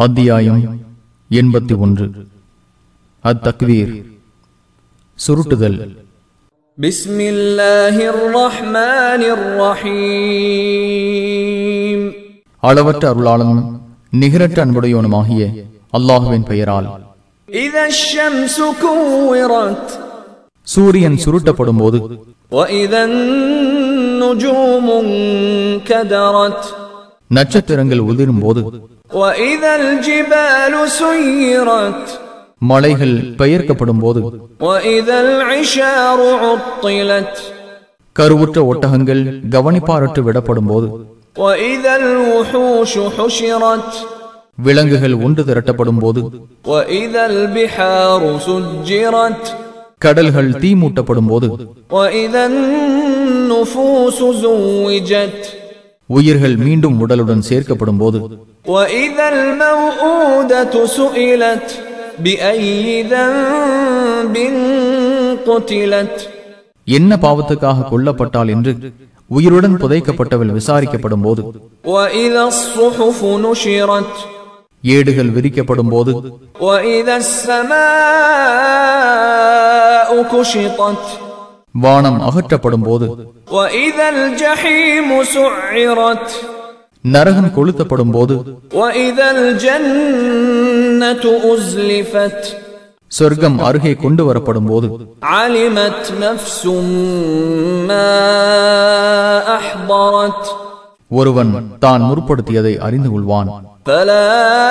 அத்தியாயம் எண்பத்தி ஒன்று அத்தக்வீர் சுருட்டுதல் بسم الله الرحمن الرحيم அளவற்ற அருளாளனும் நிகரற்ற அன்புடையவனுமாகிய அல்லாஹுவின் பெயரால் إذا الشمس كورت சூரியன் சுருட்டப்படும் போது وإذا النجوم انكدرت நட்சத்திரங்கள் உதிரும் போது وإذا الجبال سيرت மலைகள் பெயர்க்கப்படும் போது وإذا العشار عطلت கருவுற்ற ஒட்டகங்கள் கவனிப்பாரற்று விடப்படும் போது وإذا الوحوش حشرت விலங்குகள் ஒன்று திரட்டப்படும் போது وإذا البحار سجرت கடல்கள் தீமூட்டப்படும் போது وإذا النفوس زوجت உயிர்கள் மீண்டும் உடலுடன் சேர்க்கப்படும் போது وإذا الموءودة سئلت بأي ذنب قتلت என்ன பாவத்துக்காக கொல்லப்பட்டால் என்று உயிருடன் புதைக்கப்பட்டவள் விசாரிக்கப்படும் போது وإذا الصحف نشرت ஏடுகள் விரிக்கப்படும் போது وإذا السماء كشطت வானம் அகற்றப்படும் போது وإذا الجحيم سعرت நரகம் கொளுத்தப்படும் போது وإذا الجنة أزلفت சொர்க்கம் அருகே கொண்டு வரப்படும் போது علمت نفس ما أحضرت ஒருவன் தான் முற்படுத்தியதை அறிந்து கொள்வான் فلا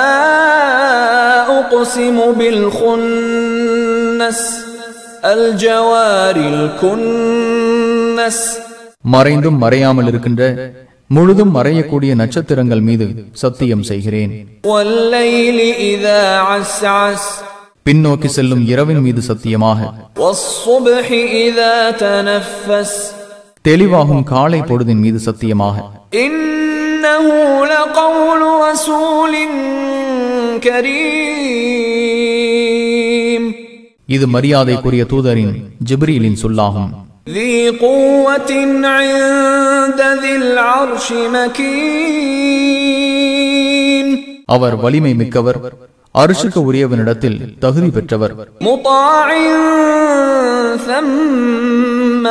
أقسم بالخنس الجوار الكنس மறைந்தும் மறையாமல் இருக்கின்ற முழுதும் மறையக்கூடிய நட்சத்திரங்கள் மீது சத்தியம் செய்கிறேன் والليل إذا عسعس பின்னோக்கி செல்லும் இரவின் மீது சத்தியமாக والصبح إذا تنفس தெளிவாகும் காலை பொழுதின் மீது சத்தியமாக إنه لقول رسول كريم இது மரியாதைக்குரிய தூதரின் ஜிப்ரீலின் சொல்லாகும் ذي قوة عند ذي العرش مكين அவர் வலிமை மிக்கவர் அரிசுக்கு உரியவனிடத்தில் தகுதி பெற்றவர் مطاع ثم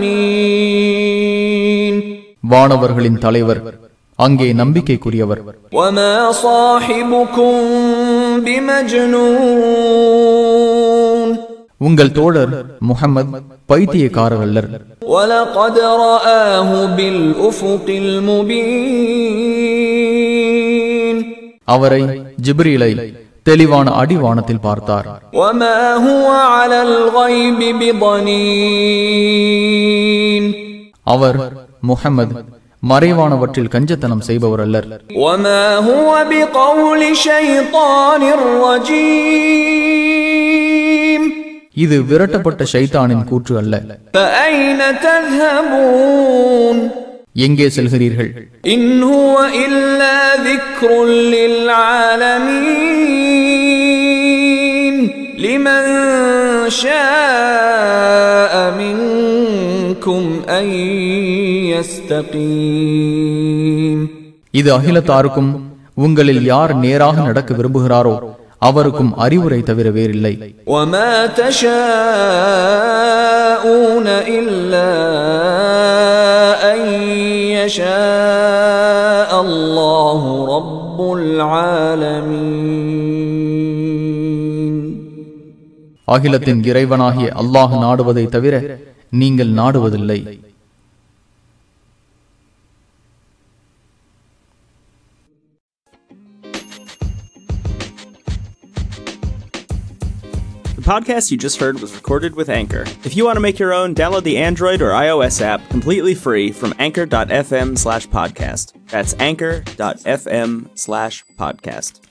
أمين வானவர்களின் தலைவர் அங்கே நம்பிக்கைக்குரியவர் وما صاحبكم بمجنون உங்கள் தோழர் முகமது பைத்தியக்காரர் அல்லர் ولقد رآه بالأفق المبين அவரை ஜிப்ரீலை தெளிவான அடிவானத்தில் பார்த்தார் وما هو على الغيب بضنين அவர் முகமது மறைவானவற்றில் கஞ்சத்தனம் செய்பவர் அல்லர் وما هو بقول شيطان رجيم இது விரட்டப்பட்ட ஷைத்தானின் கூற்று அல்ல فأين تذهبون எங்கே செல்கிறீர்கள் إن هو إلا ذكر للعالمين لمن شاء منكم أن يستقيم இது அகிலத்தாருக்கும் உங்களில் யார் நேராக நடக்க விரும்புகிறாரோ அவருக்கும் அறிவுரை தவிர வேறில்லை وما تشاءون إلا أن يشاء الله رب العالمين அகிலத்தின் இறைவனாகிய அல்லாஹ் நாடுவதை தவிர நீங்கள் நாடுவதில்லை The podcast you just heard was recorded with Anchor. If you want to make your own, download the Android or iOS app completely free from anchor.fm slash podcast. That's anchor.fm slash podcast.